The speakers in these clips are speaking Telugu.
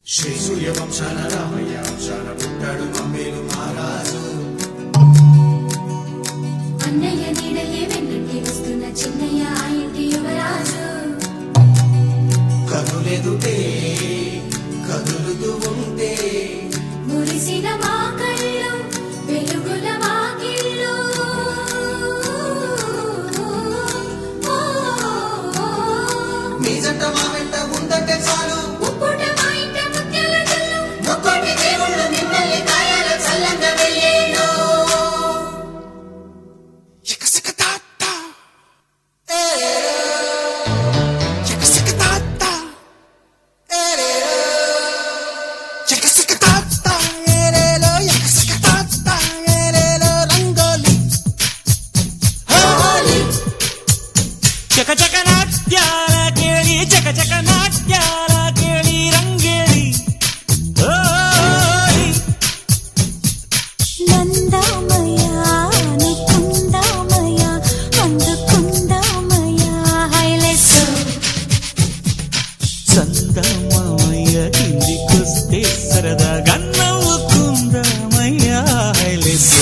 శ్రీ సూర్యవంశాన రామయ్య వంశాన పుట్టాడు మమ్మేలు మహారాజు అన్నయ్య నీడలే వెన్నంటి వస్తున్న చిన్నయ్య ఆ ఇంటి యువరాజు కనులెదుటే కదులుతూ ఉంటే మురిసిన మా కళ్ళు వెలుగుల వాకిళ్ళు మీ జంట మా వెంట ఉందంటే చాలు ముప్పుట మా ఇంట ముత్యాల జల్లు ముక్కోటి దేవుళ్ళు మిమ్మల్ని కాయాల చల్లంగా వెయ్యేను ಚಕ ಚಕ ನಾಟ್ಯಾಲ ಕೇಳಿ ಚಕ ಚಕ ನಾಟ್ಯಾಲ ಕೇಳಿ ರಂಗೇಳಿ ಓಯ್ నందామయ్యా అనుకుందామయ్యా అందుకుందామయ్యా హైలెస్ చందమామయ్య కిందికొస్తే సరదాగా నవ్వుకుందామయ్యా హైలెస్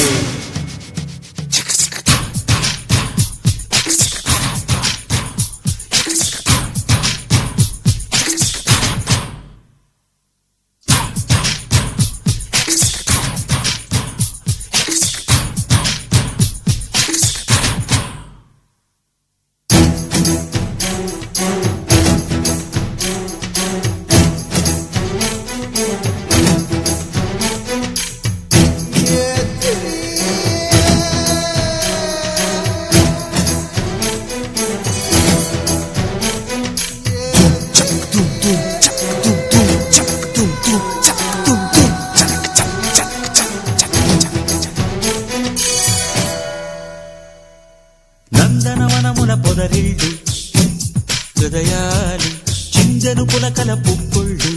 నందనవనముల పొదరిల్లు హృదయాలు చింజను పులకల పుప్పుళ్ళు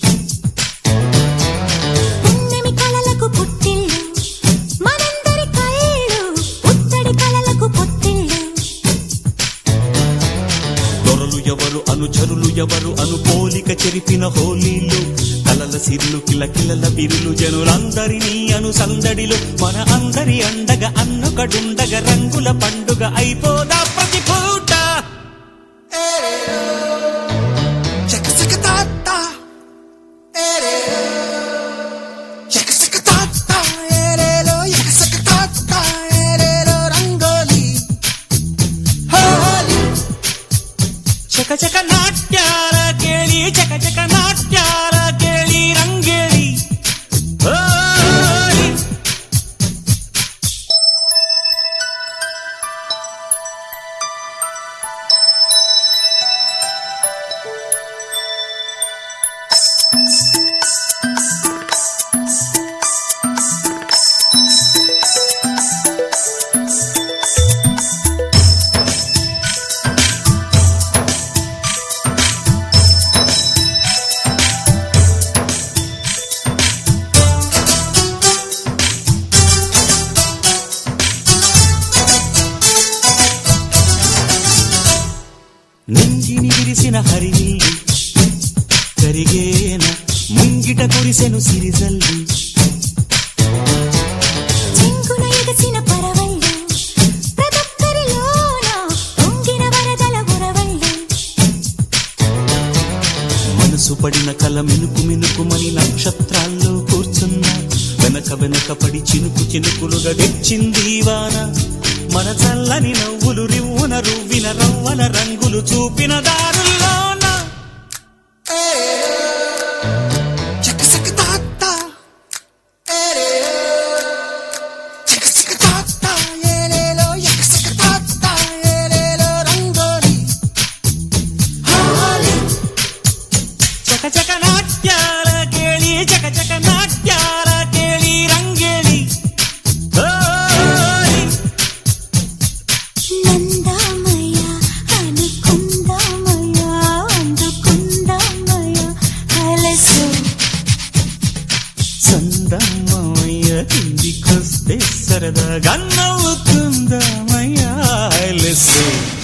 పున్నమి కలలకు పుట్టిల్లు మనందరి కళ్ళు ఉత్తడి కలలకు పొత్తిల్లు దొరలు ఎవరు అనుచరులు ఎవరు అను పోలిక చెరిపిన హోలీలు కలల సిర్లు కిలకిలల బిరులు జనులందరినీ అను సందడిలో మన అందరి అండగా అన్నొకడుండగ రంగుల పండుగ అయిపోదా ప్రతి పూట చక చక నాట్యాల కేಳಿ చక చక నాట్యాల కేಳಿ రంగేಳಿ ఓయ్ నింగిని విరిసిన హరినీలి కరిగేన ముంగిట కురిసెను సిరిజల్లి చెంగున ఎగసిన పరవళ్ళు ప్రదొక్కరిలోన పొంగిన వరదల ఉరవళ్ళు మనసు పడిన కల మినుకు మినుకుమని నక్షత్రాల్లో కూర్చున్నా వెనక వెనక పడి చినుకు చినుకులుగా తెచ్చింది ఈ వాన మన చల్లని నవ్వులు రివ్వున రువ్విన రవ్వల రంగులు చూపిన దారుల్లోన చక చక నాట్యాల కేಳಿ చక చక నాట్యాల కేಳಿ రంగేಳಿ ఓయ్ నందామయ్యా అనుకుందామయ్యా అందుకుందామయ్యా హైలెస్ చందమామయ్య కిందికొస్తే సరదాగా నవ్వుకుందామయ్యా లెస్సే